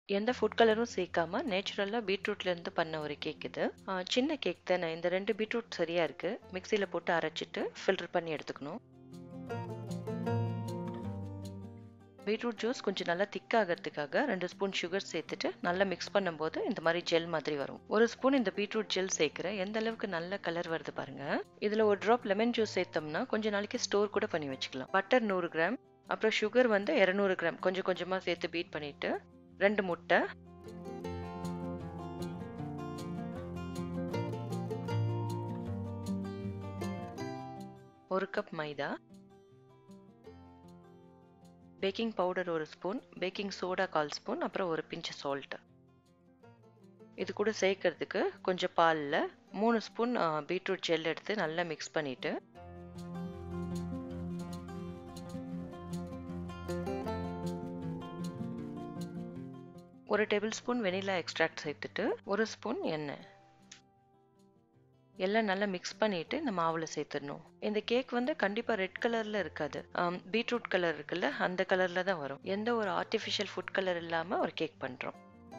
எந்த ஃபுட் கலரும் சேர்க்காம நேச்சுரலாக பீட்ரூட்லேருந்து பண்ண ஒரு கேக் இது ஆ, சின்ன கேக் தானே இந்த ரெண்டு பீட்ரூட் சரியாக இருக்குது மிக்சியில் போட்டு அரைச்சிட்டு ஃபில்டர் பண்ணி எடுத்துக்கணும் பீட்ரூட் ஜூஸ் கொஞ்சம் நல்லா திக் ஆகிறதுக்காக ரெண்டு ஸ்பூன் சுகர் சேர்த்துட்டு நல்லா மிக்ஸ் பண்ணும்போது இந்த மாதிரி ஜெல் மாதிரி வரும் ஒரு ஸ்பூன் இந்த பீட்ரூட் ஜெல் சேர்க்குறேன் எந்த அளவுக்கு நல்ல கலர் வருது பாருங்க இதில் ஒரு ட்ராப் லெமன் ஜூஸ் சேர்த்தோம்னா கொஞ்ச நாளைக்கு ஸ்டோர் கூட பண்ணி வச்சுக்கலாம் பட்டர் நூறு கிராம் அப்புறம் சுகர் வந்து இரநூறு கிராம் கொஞ்சம் கொஞ்சமாக சேர்த்து பீட் பண்ணிட்டு ரெண்டு முட்டை ஒரு கப் மைதா பேக்கிங் பவுடர் ஒரு ஸ்பூன் பேக்கிங் சோடா கால் ஸ்பூன் அப்புறம் ஒரு பிஞ்சு சால்ட் இது கூட சேர்க்கறதுக்கு கொஞ்சம் பாலில் மூணு ஸ்பூன் பீட்ரூட் ஜெல் எடுத்து நல்லா மிக்ஸ் பண்ணிட்டு ஒரு டேபிள் ஸ்பூன் வெனிலா எக்ஸ்ட்ராக்ட் சேர்த்துட்டு ஒரு ஸ்பூன் எண்ணெய் எல்லாம் நல்லா மிக்ஸ் பண்ணிட்டு இந்த மாவில் சேர்த்துடணும் இந்த கேக் வந்து கண்டிப்பாக ரெட் கலரில் இருக்காது பீட்ரூட் கலர் இருக்குல்ல அந்த கலரில் தான் வரும் எந்த ஒரு ஆர்டிஃபிஷியல் ஃபுட் கலர் இல்லாமல் ஒரு கேக் பண்ணுறோம்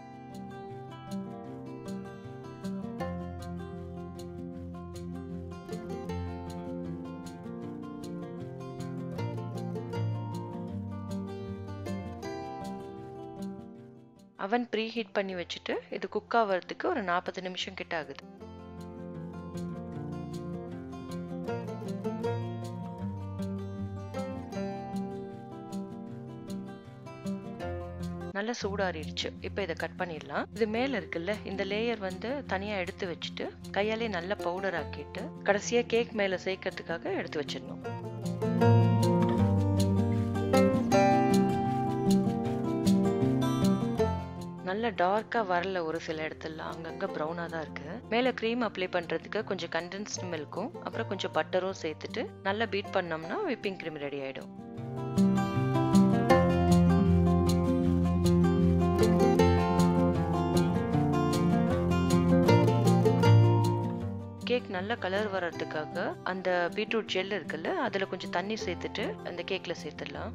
அவன் ப்ரீ ஹீட் பண்ணி வச்சுட்டு இது குக் ஆகிறதுக்கு ஒரு நாற்பது நிமிஷம் கிட்ட ஆகுது நல்லா சூடாறிடுச்சு இப்போ இதை கட் பண்ணிடலாம் இது மேல இருக்குல்ல இந்த லேயர் வந்து தனியா எடுத்து வச்சுட்டு கையாலே நல்லா பவுடர் ஆக்கிட்டு கடைசியா கேக் மேல சேர்க்கறதுக்காக எடுத்து வச்சிடணும் நல்ல டார்க்காக வரல ஒரு சில இடத்துல அங்கங்கே ப்ரௌனாக தான் இருக்குது மேலே க்ரீம் அப்ளை பண்ணுறதுக்கு கொஞ்சம் கண்டென்ஸ்டு மில்க்கும் அப்புறம் கொஞ்சம் பட்டரும் சேர்த்துட்டு நல்லா பீட் பண்ணோம்னா விப்பிங் க்ரீம் ரெடி ஆகிடும் கேக் நல்ல கலர் வர்றதுக்காக அந்த பீட்ரூட் ஜெல் இருக்குல்ல அதில் கொஞ்சம் தண்ணி சேர்த்துட்டு அந்த கேக்கில் சேர்த்துடலாம்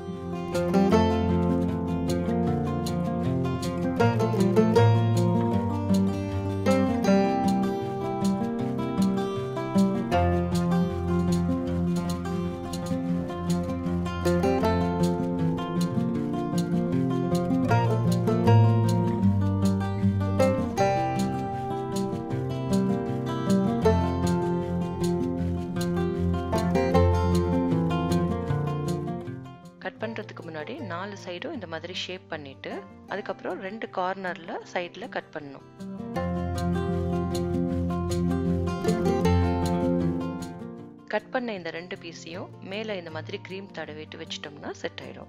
கட் பண்ணுறதுக்கு முன்னாடி நாலு சைடும் இந்த மாதிரி ஷேப் பண்ணிட்டு அதுக்கப்புறம் ரெண்டு கார்னரில் சைடில் கட் பண்ணணும் கட் பண்ண இந்த ரெண்டு பீஸையும் மேலே இந்த மாதிரி க்ரீம் தடவிட்டு வச்சிட்டோம்னா செட் ஆயிடும்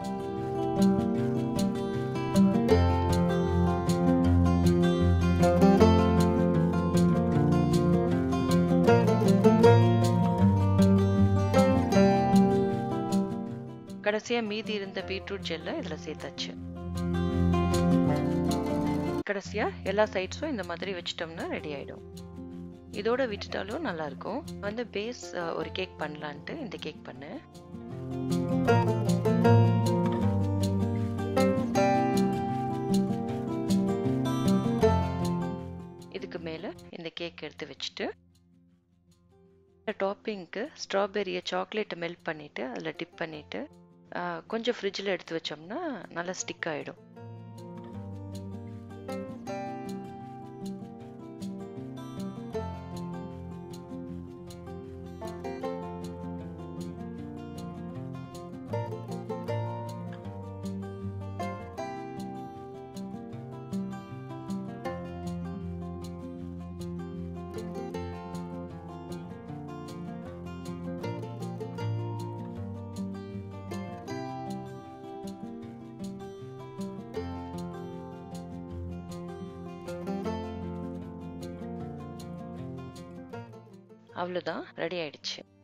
கடைசியா மீதி இருந்த பீட்ரூட் ஜெல்லை இதில் சேர்த்தாச்சு கடைசியா எல்லா சைட்ஸும் இந்த மாதிரி வச்சிட்டோம்னா ரெடி ஆயிடும் இதோட விட்டுட்டாலும் நல்லா இருக்கும் வந்து பேஸ் ஒரு கேக் பண்ணலான்ட்டு இந்த கேக் பண்ணேன் இதுக்கு மேல இந்த கேக் எடுத்து வச்சுட்டு டாப்பிங்க்கு ஸ்ட்ராபெரியை சாக்லேட்டை மெல்ட் பண்ணிவிட்டு அதில் டிப் பண்ணிவிட்டு கொஞ்சம் ஃப்ரிட்ஜில் எடுத்து வச்சோம்னா நல்லா ஸ்டிக் ஆகிடும் அவ்வளோதான் ரெடி ஆயிடுச்சு